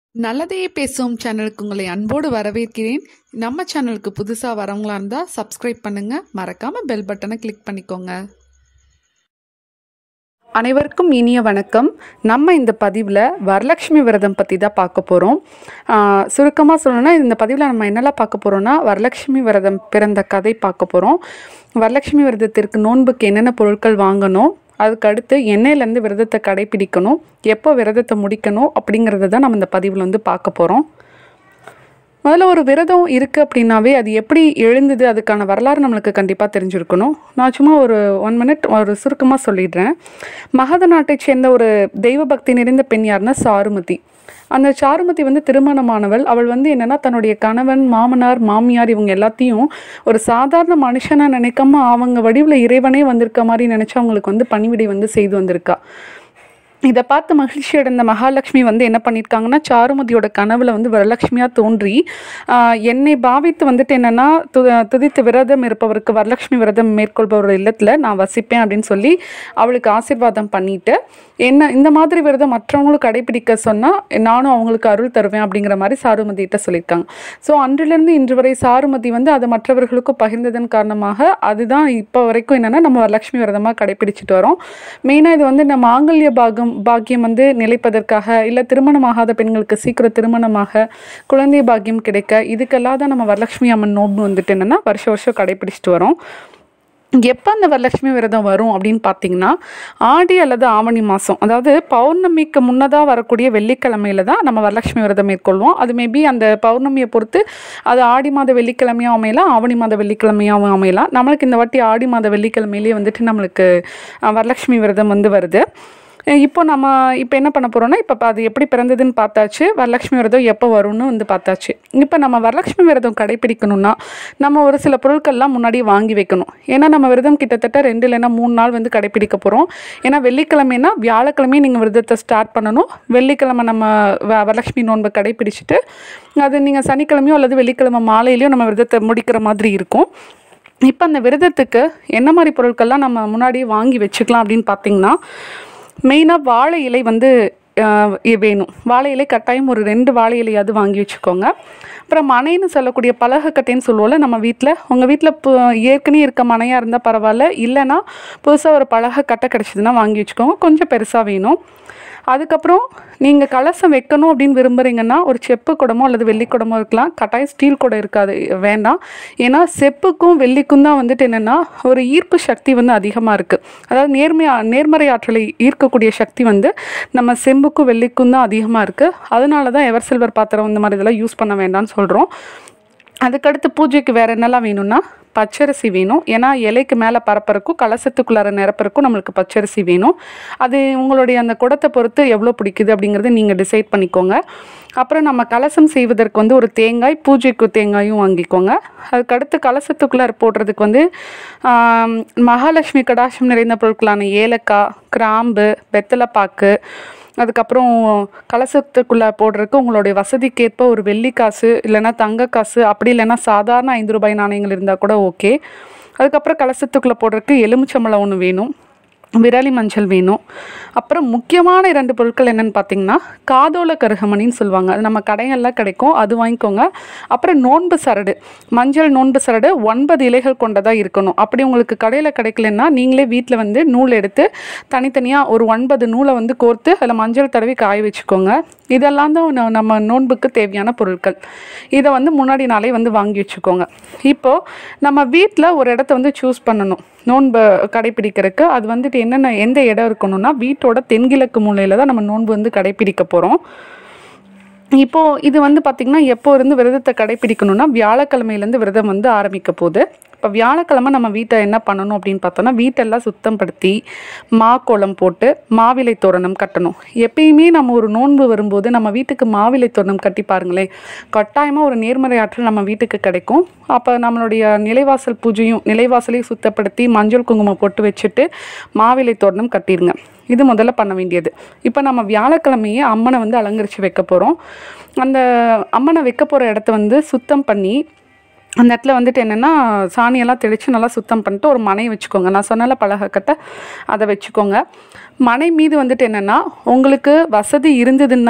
நல்லதையே பேசுவோம் சேனலுக்கு உங்களை அன்போடு வரவேற்கிறேன் நம்ம சேனலுக்கு புதுசாக வரவங்களா இருந்தால் சப்ஸ்கிரைப் பண்ணுங்கள் மறக்காமல் பெல் பட்டனை கிளிக் பண்ணிக்கோங்க அனைவருக்கும் இனிய வணக்கம் நம்ம இந்த பதிவில் வரலட்சுமி விரதம் பற்றி தான் பார்க்க போகிறோம் சுருக்கமாக சொல்லணும்னா இந்த பதிவில் நம்ம என்னெல்லாம் பார்க்க போகிறோம்னா வரலட்சுமி விரதம் பிறந்த கதை பார்க்க போகிறோம் வரலட்சுமி விரதத்திற்கு நோன்புக்கு என்னென்ன பொருட்கள் வாங்கணும் அதுக்கு அடுத்து எண்ணெயிலேருந்து விரதத்தை கடைபிடிக்கணும் எப்போ விரதத்தை முடிக்கணும் அப்படிங்கிறத தான் நம்ம இந்த பதிவில் வந்து பார்க்க போகிறோம் முதல்ல ஒரு விரதம் இருக்குது அப்படின்னாவே அது எப்படி எழுந்தது அதுக்கான வரலாறு நம்மளுக்கு கண்டிப்பாக தெரிஞ்சிருக்கணும் நான் சும்மா ஒரு ஒன் மினிட் ஒரு சுருக்கமாக சொல்லிடுறேன் மகத நாட்டைச் சேர்ந்த ஒரு தெய்வ பக்தி நிறைந்த பெண் யாருன்னா சாருமதி அந்த சாருமதி வந்து திருமணமானவள் அவள் வந்து என்னென்னா தன்னுடைய கணவன் மாமனார் மாமியார் இவங்க எல்லாத்தையும் ஒரு சாதாரண மனுஷனாக நினைக்காம அவங்க வடிவில் இறைவனே வந்திருக்க மாதிரி நினச்சி அவங்களுக்கு வந்து பணிவிடை வந்து செய்து வந்திருக்கா இதை பார்த்து மகிழ்ச்சி அடைந்த மகாலட்சுமி வந்து என்ன பண்ணியிருக்காங்கன்னா சாருமதியோட கனவுல வந்து வரலட்சுமியாக தோன்றி ஆஹ், என்னை பாவித்து வந்துட்டு என்னென்னா து துதித்து விரதம் இருப்பவருக்கு வரலட்சுமி விரதம் மேற்கொள்பவர் இல்லத்தில் நான் வசிப்பேன் அப்படின்னு சொல்லி அவளுக்கு ஆசீர்வாதம் பண்ணிட்டு என்ன இந்த மாதிரி விரதம் மற்றவங்களும் கடைபிடிக்க சொன்னால் நானும் அவங்களுக்கு அருள் தருவேன் அப்படிங்கிற மாதிரி சாருமதிகிட்ட சொல்லியிருக்காங்க ஸோ அன்றிலிருந்து இன்று வரை சாருமதி வந்து அதை மற்றவர்களுக்கும் பகிர்ந்ததன் காரணமாக அதுதான் இப்போ வரைக்கும் என்னென்னா நம்ம வரலட்சுமி விரதமாக கடைபிடிச்சிட்டு வரோம் மெயினாக இது வந்து இந்த மாங்கல்ய பாகம் பாக்கியம் வந்து நிலைப்பதற்காக இல்லை திருமணமாகாத பெண்களுக்கு சீக்கிரம் திருமணமாக குழந்தை பாக்கியம் கிடைக்க இதுக்கெல்லாம் தான் நம்ம வரலட்சுமி அம்மன் நோன்பு வந்துட்டு என்னென்னா வருஷம் வருஷம் கடைபிடிச்சிட்டு வரோம் எப்போ அந்த வரலட்சுமி விரதம் வரும் அப்படின்னு பார்த்தீங்கன்னா ஆடி அல்லது ஆவணி மாதம் அதாவது பௌர்ணமிக்கு முன்னதாக வரக்கூடிய வெள்ளிக்கிழமையில தான் நம்ம வரலட்சுமி விரதம் மேற்கொள்வோம் அது மேபி அந்த பௌர்ணமியை பொறுத்து அது ஆடி மாத வெள்ளிக்கிழமையும் அமையலாம் ஆவணி மாத வெள்ளிக்கிழமையாகவும் அமையலாம் நம்மளுக்கு இந்த வாட்டி ஆடி மாத வெள்ளிக்கிழமையிலேயே வந்துட்டு நம்மளுக்கு அஹ், வரலட்சுமி விரதம் வந்து வருது அஹ் இப்போ நம்ம இப்போ என்ன பண்ண போகிறோம்னா இப்போ அது எப்படி பிறந்ததுன்னு பார்த்தாச்சு வரலட்சுமி விரதம் எப்போ வரும்னு வந்து பார்த்தாச்சு இப்போ நம்ம வரலட்சுமி விரதம் கடைபிடிக்கணும்னா நம்ம ஒரு சில பொருட்கள்லாம் முன்னாடி வாங்கி வைக்கணும் ஏன்னா நம்ம விரதம் கிட்டத்தட்ட ரெண்டு இல்லைன்னா மூணு நாள் வந்து கடைபிடிக்க போகிறோம் ஏன்னா வெள்ளிக்கிழமைனா வியாழக்கிழமையும் நீங்கள் விரதத்தை ஸ்டார்ட் பண்ணணும் வெள்ளிக்கிழமை நம்ம வ- வரலட்சுமி நோன்பை கடைபிடிச்சிட்டு அது நீங்கள் சனிக்கிழமையோ அல்லது வெள்ளிக்கிழமை மாலையிலையோ நம்ம விரதத்தை முடிக்கிற மாதிரி இருக்கும் இப்போ அந்த விரதத்துக்கு என்ன மாதிரி பொருட்கள்லாம் நம்ம முன்னாடியே வாங்கி வச்சுக்கலாம் அப்படின்னு பார்த்தீங்கன்னா மெயினாக வாழை இலை வந்து ஆஹ், இ- வேணும் வாழை இலை கட்டாயம் ஒரு ரெண்டு வாழை இலையாவது வாங்கி வச்சுக்கோங்க அப்புறம் மனைன்னு சொல்லக்கூடிய பலகக்கட்டைன்னு சொல்லுவோம்ல நம்ம வீட்டில் உங்கள் வீட்டில் ஏற்கனவே இருக்க மனையாக இருந்தால் பரவாயில்ல இல்லைன்னா புதுசாக ஒரு பலகக்கட்டை கிடச்சிதுன்னா வாங்கி வச்சுக்கோங்க கொஞ்சம் பெருசாக வேணும் அதுக்கப்புறம் நீங்கள் கலசம் வைக்கணும் அப்படின்னு விரும்புகிறீங்கன்னா ஒரு செப்பு குடமோ அல்லது வெள்ளி குடமோ இருக்கலாம் கட்டாயம் ஸ்டீல் குடம் இருக்காது வேண்டாம் ஏன்னா செப்புக்கும் வெள்ளிக்கும் தான் வந்துட்டு என்னென்னா ஒரு ஈர்ப்பு சக்தி வந்து அதிகமாக இருக்குது அதாவது நேர்மை நேர்மறை ஆற்றலை ஈர்க்கக்கூடிய சக்தி வந்து நம்ம செம்புக்கும் வெள்ளிக்கும் தான் அதிகமாக இருக்குது அதனால தான் எவர் சில்வர் பாத்திரம் இந்த மாதிரி இதெல்லாம் யூஸ் பண்ண வேண்டாம்னு சொல்கிறோம் அதுக்கடுத்து பூஜைக்கு வேறு என்னெல்லாம் வேணும்னா பச்சரிசி வேணும் ஏன்னா இலைக்கு மேலே பரப்பறக்கும் கலசத்துக்குள்ளார நிரப்பறக்கும் நம்மளுக்கு பச்சரிசி வேணும் அது உங்களுடைய அந்த குடத்தை பொறுத்து எவ்வளோ பிடிக்குது அப்படிங்கிறத நீங்கள் டிசைட் பண்ணிக்கோங்க அப்புறம் நம்ம கலசம் செய்வதற்கு வந்து ஒரு தேங்காய் பூஜைக்கு தேங்காயும் வாங்கிக்கோங்க அதுக்கடுத்து கலசத்துக்குள்ளார போடுறதுக்கு வந்து ஆம், மகாலட்சுமி கடாட்சம் நிறைந்த பொருட்களான ஏலக்காய் கிராம்பு வெத்தலைப்பாக்கு அதுக்கப்புறம் கலசத்துக்குள்ளே போடுறதுக்கு உங்களுடைய வசதிக்கேற்ப ஒரு வெள்ளி காசு இல்லைன்னா தங்க காசு அப்படி இல்லைன்னா சாதாரண ஐந்து ரூபாய் நாணயங்கள் இருந்தால் கூட ஓகே அதுக்கப்புறம் கலசத்துக்குள்ளே போடுறதுக்கு எலுமிச்சம்பழம் ஒன்று வேணும் விரலி மஞ்சள் வேணும் அப்புறம் முக்கியமான இரண்டு பொருட்கள் என்னென்னு பார்த்தீங்கன்னா காதோல கருகமணின்னு சொல்லுவாங்க அது நம்ம கடைகளில் கிடைக்கும் அது வாங்கிக்கோங்க அப்புறம் நோன்பு சரடு மஞ்சள் நோன்பு சரடு ஒன்பது இலைகள் கொண்டதாக இருக்கணும் அப்படி உங்களுக்கு கடையில் கிடைக்கலன்னா நீங்களே வீட்டில் வந்து நூல் எடுத்து தனித்தனியாக ஒரு ஒன்பது நூலை வந்து கோர்த்து அதில் மஞ்சள் தடவி காய வச்சுக்கோங்க இதெல்லாம் தான் ந- நம்ம நோன்புக்கு தேவையான பொருட்கள் இதை வந்து முன்னாடி நாளே வந்து வாங்கி வச்சுக்கோங்க இப்போது நம்ம வீட்டில் ஒரு இடத்த வந்து சூஸ் பண்ணணும் நோன்பு கடைப்பிடிக்கிறதுக்கு அது வந்துட்டு என்னென்ன எந்த இடம் இருக்கணும்னா வீட்டோட தென்கிழக்கு மூலையில் தான் நம்ம நோன்பு வந்து கடைப்பிடிக்க போகிறோம் இப்போது இது வந்து பார்த்திங்கன்னா எப்போ இருந்து விரதத்தை கடைப்பிடிக்கணும்னா வியாழக்கிழமையிலேருந்து விரதம் வந்து ஆரம்பிக்க போகுது இப்போ வியாழக்கிழமை நம்ம வீட்டை என்ன பண்ணணும் அப்படின்னு பார்த்தோன்னா வீட்டெல்லாம் சுத்தம் படுத்தி மாக்கோலம் போட்டு மாவிலை தோரணம் கட்டணும் எப்பயுமே நம்ம ஒரு நோன்பு வரும்போது நம்ம வீட்டுக்கு மாவிலை தோரணம் கட்டி பாருங்களேன் கட்டாயமாக ஒரு நேர்மறை ஆற்றல் நம்ம வீட்டுக்கு கிடைக்கும் அப்போ நம்மளுடைய நிலைவாசல் பூஜையும் நிலைவாசலையும் சுத்தப்படுத்தி மஞ்சள் குங்குமம் போட்டு வச்சுட்டு மாவிலை தோரணம் கட்டிடுங்க இது முதல்ல பண்ண வேண்டியது இப்போ நம்ம வியாழக்கிழமையே அம்மனை வந்து அலங்கரித்து வைக்க போகிறோம் அந்த அம்மனை வைக்க போகிற இடத்த வந்து சுத்தம் பண்ணி அந்த இடத்துல வந்துட்டு என்னென்னா சாணியெல்லாம் தெளித்து நல்லா சுத்தம் பண்ணிட்டு ஒரு மனை வச்சுக்கோங்க நான் சொன்னல பலகக்கட்டை அதை வச்சுக்கோங்க மனை மீது வந்துட்டு என்னென்னா உங்களுக்கு வசதி இருந்ததுன்னா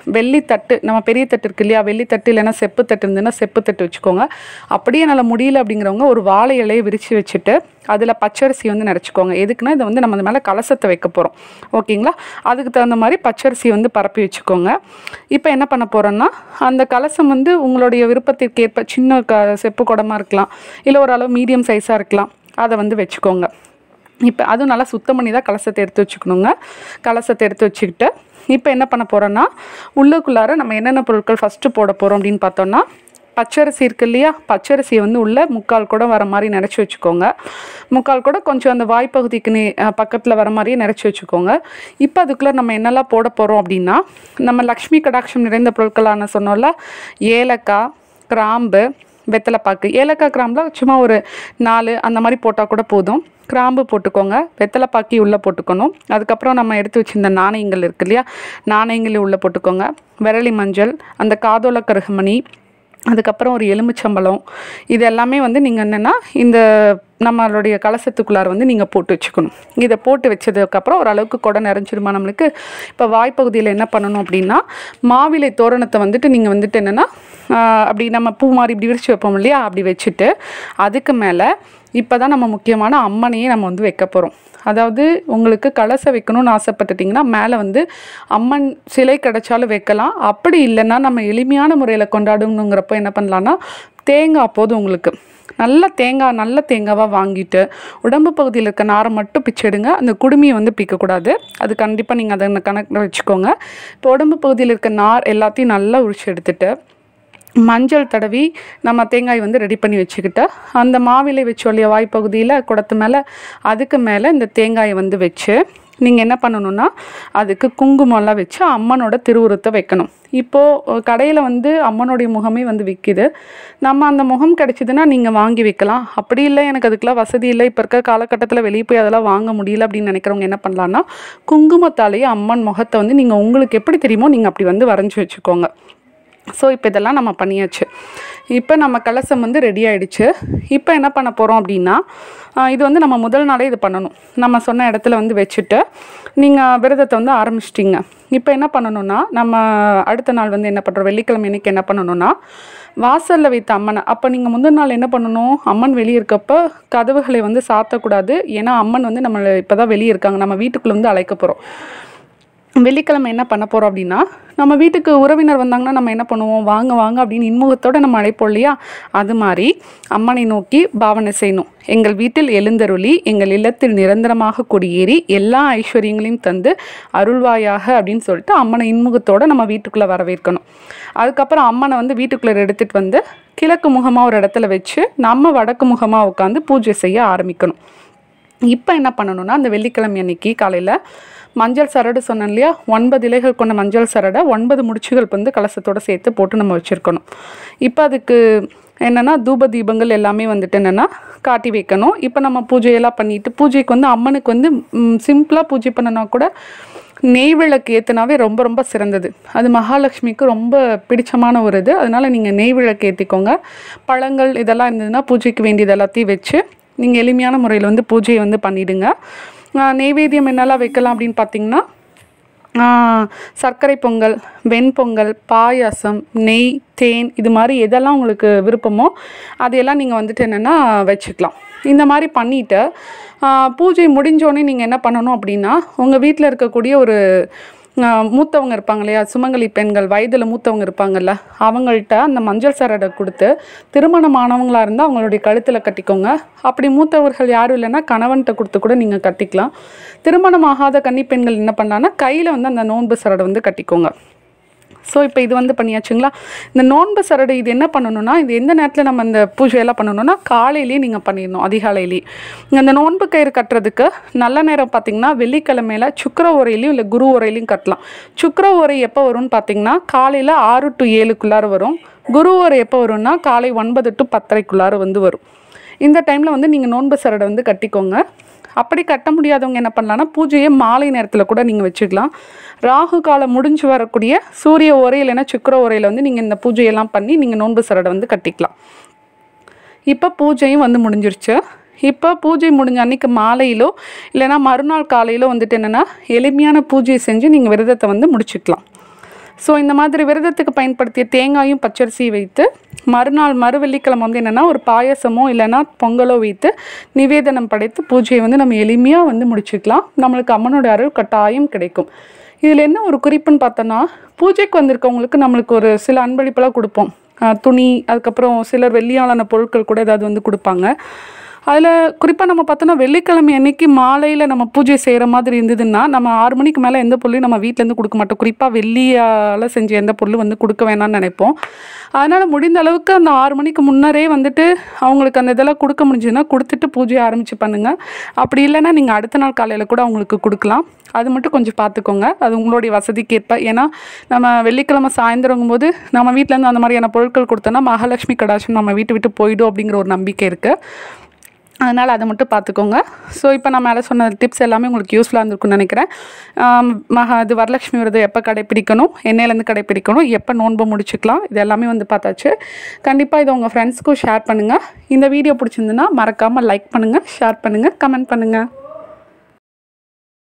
வெள்ளி தட்டு நம்ம பெரிய தட்டு இருக்கு இல்லையா வெள்ளி தட்டு இல்லைன்னா செப்பு தட்டு இருந்ததுன்னா செப்பு தட்டு வச்சுக்கோங்க அப்படியே என்னால் முடியல அப்படிங்கிறவங்க ஒரு வாழை இலையை விரித்து வச்சுட்டு அதில் பச்சரிசி வந்து நினச்சிக்கோங்க எதுக்குன்னா இதை வந்து நம்ம அந்த மேலே கலசத்தை வைக்க போகிறோம் ஓகேங்களா அதுக்கு தகுந்த மாதிரி பச்சரிசி வந்து பரப்பி வச்சுக்கோங்க இப்போ என்ன பண்ண போகிறோன்னா அந்த கலசம் வந்து உங்களுடைய விருப்பத்திற்கு ஏற்ப சின்ன க செப்பு குடமா இருக்கலாம் இல்லை ஒரு அளவு மீடியம் சைஸாக இருக்கலாம் அதை வந்து வச்சுக்கோங்க இப்போ அதுவும் நல்லா சுத்தம் பண்ணி தான் கலசத்தை எடுத்து வச்சுக்கணுங்க கலசத்தை எடுத்து வச்சுக்கிட்டு இப்போ என்ன பண்ண போகிறோன்னா உள்ளுக்குள்ளார நம்ம என்னென்ன பொருட்கள் ஃபஸ்ட்டு போட போகிறோம் அப்படின்னு பார்த்தோன்னா பச்சரிசி இருக்கு இல்லையா பச்சரிசியை வந்து உள்ள முக்கால் கூட வர மாதிரி நினச்சி வச்சுக்கோங்க முக்கால் கூட கொஞ்சம் அந்த வாய்ப்பகுதிக்கு நே பக்கத்தில் வர மாதிரியே நினச்சி வச்சுக்கோங்க இப்போ அதுக்குள்ளே நம்ம என்னெல்லாம் போட போகிறோம் அப்படின்னா நம்ம லக்ஷ்மி கடாட்சம் நிறைந்த பொருட்களான சொன்னோம்ல ஏலக்காய் கிராம்பு வெத்தலைப்பாக்கு ஏலக்காய் கிராம்பில் சும்மா ஒரு நாலு அந்த மாதிரி போட்டால் கூட போதும் கிராம்பு போட்டுக்கோங்க வெத்தலைப்பாக்கி உள்ளே போட்டுக்கணும் அதுக்கப்புறம் நம்ம எடுத்து வச்சிருந்த நாணயங்கள் இருக்கு இல்லையா நாணயங்கள் உள்ளே போட்டுக்கோங்க விரலி மஞ்சள் அந்த காதோல கருகமணி அதுக்கப்புறம் ஒரு எலுமிச்சம்பழம் இது எல்லாமே வந்து நீங்கள் என்னென்னா இந்த நம்மளுடைய கலசத்துக்குள்ளார வந்து நீங்கள் போட்டு வச்சுக்கணும் இதை போட்டு வச்சதுக்கப்புறம் ஓரளவுக்கு குடை நிறைஞ்சிருமா நம்மளுக்கு இப்போ வாய்ப்பகுதியில் என்ன பண்ணணும் அப்படின்னா மாவிலை தோரணத்தை வந்துட்டு நீங்கள் வந்துட்டு என்னென்னா அப்படி நம்ம பூ மாதிரி இப்படி விரிச்சு வைப்போம் இல்லையா அப்படி வச்சுட்டு அதுக்கு மேலே இப்போ தான் நம்ம முக்கியமான அம்மனையே நம்ம வந்து வைக்க போகிறோம் அதாவது உங்களுக்கு கலசை வைக்கணும்னு ஆசைப்பட்டுட்டிங்கன்னா மேலே வந்து அம்மன் சிலை கிடைச்சாலும் வைக்கலாம் அப்படி இல்லைன்னா நம்ம எளிமையான முறையில் கொண்டாடணுங்கிறப்போ என்ன பண்ணலான்னா தேங்காய் போதும் உங்களுக்கு நல்ல தேங்காய் நல்ல தேங்காவாக வாங்கிட்டு உடம்பு பகுதியில் இருக்க நாரை மட்டும் பிச்செடுங்க அந்த குடுமியை வந்து பிக்கக்கூடாது அது கண்டிப்பாக நீங்கள் அதை கணக்கில் வச்சுக்கோங்க இப்போ உடம்பு பகுதியில் இருக்க நார் எல்லாத்தையும் நல்லா உரிச்சு எடுத்துட்டு மஞ்சள் தடவி நம்ம தேங்காய் வந்து ரெடி பண்ணி வச்சுக்கிட்டு அந்த மாவிலை வச்சோல்லைய வாய்ப்பகுதியில் குடத்து மேலே அதுக்கு மேலே இந்த தேங்காயை வந்து வச்சு நீங்கள் என்ன பண்ணணும்னா அதுக்கு குங்குமம்லாம் வச்சு அம்மனோட திருவுருத்தை வைக்கணும் இப்போது கடையில் வந்து அம்மனுடைய முகமே வந்து விற்கிது நம்ம அந்த முகம் கிடைச்சிதுன்னா நீங்கள் வாங்கி வைக்கலாம் அப்படி இல்லை எனக்கு அதுக்கெலாம் வசதி இல்லை இப்போ இருக்க காலகட்டத்தில் வெளியே போய் அதெல்லாம் வாங்க முடியல அப்படின்னு நினைக்கிறவங்க என்ன பண்ணலான்னா குங்குமத்தாலேயே அம்மன் முகத்தை வந்து நீங்கள் உங்களுக்கு எப்படி தெரியுமோ நீங்கள் அப்படி வந்து வரைஞ்சி வச்சுக்கோங்க ஸோ இப்போ இதெல்லாம் நம்ம பண்ணியாச்சு இப்போ நம்ம கலசம் வந்து ரெடி ஆயிடுச்சு இப்போ என்ன பண்ண போகிறோம் அப்படின்னா ஆஹ் இது வந்து நம்ம முதல் நாளே இது பண்ணணும் நம்ம சொன்ன இடத்துல வந்து வச்சுட்டு நீங்கள் விரதத்தை வந்து ஆரம்பிச்சிட்டிங்க இப்போ என்ன பண்ணணும்னா நம்ம அடுத்த நாள் வந்து என்ன பண்ணுறோம் வெள்ளிக்கிழமை இன்னைக்கு என்ன பண்ணணும்னா வாசலில் வைத்த அம்மனை அப்போ நீங்கள் முந்தின நாள் என்ன பண்ணணும் அம்மன் வெளியே இருக்கப்போ கதவுகளை வந்து சாத்தக்கூடாது ஏன்னா அம்மன் வந்து நம்மளை இப்போ தான் வெளியே இருக்காங்க நம்ம வீட்டுக்குள்ளே வந்து அழைக்க போகிறோம் வெள்ளிக்கிழமை என்ன பண்ண போகிறோம் அப்படின்னா நம்ம வீட்டுக்கு உறவினர் வந்தாங்கன்னா நம்ம என்ன பண்ணுவோம் வாங்க வாங்க அப்படின்னு இன்முகத்தோடு நம்ம அழைப்போம் இல்லையா அது மாதிரி அம்மனை நோக்கி பாவனை செய்யணும் எங்கள் வீட்டில் எழுந்தருளி எங்கள் இல்லத்தில் நிரந்தரமாக குடியேறி எல்லா ஐஸ்வர்யங்களையும் தந்து அருள்வாயாக அப்படின்னு சொல்லிட்டு அம்மனை இன்முகத்தோடு நம்ம வீட்டுக்குள்ளே வரவேற்கணும் அதுக்கப்புறம் அம்மனை வந்து வீட்டுக்குள்ளே எடுத்துகிட்டு வந்து கிழக்கு முகமாக ஒரு இடத்துல வச்சு நம்ம வடக்கு முகமாக உட்காந்து பூஜை செய்ய ஆரம்பிக்கணும் இப்போ என்ன பண்ணணும்னா அந்த வெள்ளிக்கிழமை அன்னைக்கு காலையில் மஞ்சள் சரடு சொன்னேன் இல்லையா ஒன்பது இலைகள் கொண்ட மஞ்சள் சரடை ஒன்பது முடிச்சுகள் வந்து கலசத்தோட சேர்த்து போட்டு நம்ம வச்சுருக்கணும் இப்போ அதுக்கு என்னென்னா தூப தீபங்கள் எல்லாமே வந்துட்டு என்னென்னா காட்டி வைக்கணும் இப்போ நம்ம பூஜையெல்லாம் பண்ணிட்டு பூஜைக்கு வந்து அம்மனுக்கு வந்து சிம்பிளாக பூஜை பண்ணனா கூட நெய் விளக்கு ஏற்றுனாவே ரொம்ப ரொம்ப சிறந்தது அது மகாலட்சுமிக்கு ரொம்ப பிடிச்சமான ஒரு இது அதனால் நீங்கள் நெய் விளக்கு ஏற்றிக்கோங்க பழங்கள் இதெல்லாம் இருந்ததுன்னா பூஜைக்கு வேண்டியது எல்லாத்தையும் வச்சு நீங்கள் எளிமையான முறையில் வந்து பூஜையை வந்து பண்ணிவிடுங்க நெய்வேத்தியம் என்னெல்லாம் வைக்கலாம் அப்படின்னு பார்த்தீங்கன்னா ஆஹ், சர்க்கரை பொங்கல் வெண்பொங்கல் பாயாசம் நெய் தேன் இது மாதிரி எதெல்லாம் உங்களுக்கு விருப்பமோ அதையெல்லாம் நீங்கள் வந்துட்டு என்னென்னா வச்சுக்கலாம் இந்த மாதிரி பண்ணிவிட்டு பூஜை முடிஞ்சோடனே நீங்கள் என்ன பண்ணணும் அப்படின்னா உங்கள் வீட்டில் இருக்கக்கூடிய ஒரு ஆஹ், மூத்தவங்க இருப்பாங்க இல்லையா சுமங்கலி பெண்கள் வயதில் மூத்தவங்க இருப்பாங்கல்ல அவங்கள்ட்ட அந்த மஞ்சள் சரடை கொடுத்து திருமணமானவங்களாக இருந்தால் அவங்களுடைய கழுத்தில் கட்டிக்கோங்க அப்படி மூத்தவர்கள் யாரும் இல்லைன்னா கணவன்கிட்ட கொடுத்து கூட நீங்கள் கட்டிக்கலாம் திருமணம் ஆகாத கன்னி பெண்கள் என்ன பண்ணலான்னா கையில் வந்து அந்த நோன்பு சரடை வந்து கட்டிக்கோங்க ஸோ இப்போ இது வந்து பண்ணியாச்சுங்களா இந்த நோன்பு சரடு இது என்ன பண்ணணும்னா இது எந்த நேரத்தில் நம்ம இந்த பூஜையெல்லாம் பண்ணணும்னா காலையிலேயே நீங்கள் பண்ணிடணும் அதிகாலையிலேயே இந்த நோன்பு கயிறு கட்டுறதுக்கு நல்ல நேரம் பார்த்தீங்கன்னா வெள்ளிக்கிழமையில சுக்கர உரையிலையும் இல்லை குரு உரையிலையும் கட்டலாம் சுக்கர உரை எப்போ வரும்னு பார்த்தீங்கன்னா காலையில் ஆறு டு ஏழுக்குள்ளார வரும் குரு உரை எப்போ வரும்னா காலை ஒன்பது டு பத்தரைக்குள்ளார வந்து வரும் இந்த டைமில் வந்து நீங்கள் நோன்பு சரடை வந்து கட்டிக்கோங்க அப்படி கட்ட முடியாதவங்க என்ன பண்ணலாம்னா பூஜையை மாலை நேரத்தில் கூட நீங்கள் வச்சுக்கலாம் ராகு காலம் முடிஞ்சு வரக்கூடிய சூரிய உரை இல்லைன்னா சுக்கிர உரையில் வந்து நீங்கள் இந்த பூஜையெல்லாம் பண்ணி நீங்கள் நோன்பு சரடை வந்து கட்டிக்கலாம் இப்போ பூஜையும் வந்து முடிஞ்சிருச்சு இப்போ பூஜை முடிஞ்ச அன்னைக்கு மாலையிலோ இல்லைன்னா மறுநாள் காலையிலோ வந்துட்டு என்னென்னா எளிமையான பூஜை செஞ்சு நீங்கள் விரதத்தை வந்து முடிச்சுக்கலாம் ஸோ இந்த மாதிரி விரதத்துக்கு பயன்படுத்திய தேங்காயும் பச்சரிசியும் வைத்து மறுநாள் மறு வெள்ளிக்கிழமை வந்து என்னென்னா ஒரு பாயசமோ இல்லைன்னா பொங்கலோ வைத்து நிவேதனம் படைத்து பூஜையை வந்து நம்ம எளிமையாக வந்து முடிச்சுக்கலாம் நம்மளுக்கு அம்மனோட அருள் கட்டாயம் கிடைக்கும் இதில் என்ன ஒரு குறிப்புன்னு பார்த்தோன்னா பூஜைக்கு வந்திருக்கவங்களுக்கு நம்மளுக்கு ஒரு சில அன்பளிப்பெல்லாம் கொடுப்போம் ஆஹ் துணி அதுக்கப்புறம் சிலர் வெள்ளியாலான பொருட்கள் கூட ஏதாவது வந்து கொடுப்பாங்க அதில் குறிப்பாக நம்ம பார்த்தோன்னா வெள்ளிக்கிழமை அன்னைக்கு மாலையில் நம்ம பூஜை செய்கிற மாதிரி இருந்ததுன்னா நம்ம ஆறு மணிக்கு மேலே எந்த பொருளையும் நம்ம வீட்டிலேருந்து கொடுக்க மாட்டோம் குறிப்பாக வெள்ளியால் செஞ்ச எந்த பொருளும் வந்து கொடுக்க வேணாம்னு நினைப்போம் அதனால் முடிந்த அளவுக்கு அந்த ஆறு மணிக்கு முன்னரே வந்துட்டு அவங்களுக்கு அந்த இதெல்லாம் கொடுக்க முடிஞ்சதுன்னா கொடுத்துட்டு பூஜையை ஆரம்பித்து பண்ணுங்கள் அப்படி இல்லைன்னா நீங்கள் அடுத்த நாள் காலையில் கூட அவங்களுக்கு கொடுக்கலாம் அது மட்டும் கொஞ்சம் பார்த்துக்கோங்க அது உங்களுடைய வசதிக்கு ஏற்ப ஏன்னா நம்ம வெள்ளிக்கிழமை சாயந்தரங்கும் போது நம்ம வீட்டிலேருந்து அந்த மாதிரியான பொருட்கள் கொடுத்தோன்னா மகாலட்சுமி கடாட்சம் நம்ம வீட்டு விட்டு போயிடும் அப்படிங்கிற ஒரு நம்பிக்கை இருக்குது அதனால் அதை மட்டும் பார்த்துக்கோங்க ஸோ இப்போ நான் மேலே சொன்ன டிப்ஸ் எல்லாமே உங்களுக்கு யூஸ்ஃபுல்லாக இருந்திருக்கும்னு நினைக்கிறேன் ஆம், மகா இது வரலட்சுமி விரதம் எப்போ கடைப்பிடிக்கணும் என்னையிலேருந்து கடைப்பிடிக்கணும் எப்போ நோன்பு முடிச்சுக்கலாம் இது எல்லாமே வந்து பார்த்தாச்சு கண்டிப்பாக இதை உங்கள் ஃப்ரெண்ட்ஸ்க்கும் ஷேர் பண்ணுங்கள் இந்த வீடியோ பிடிச்சிருந்துன்னா மறக்காமல் லைக் பண்ணுங்கள் ஷேர் பண்ணுங்கள் கமெண்ட் பண்ணுங்கள்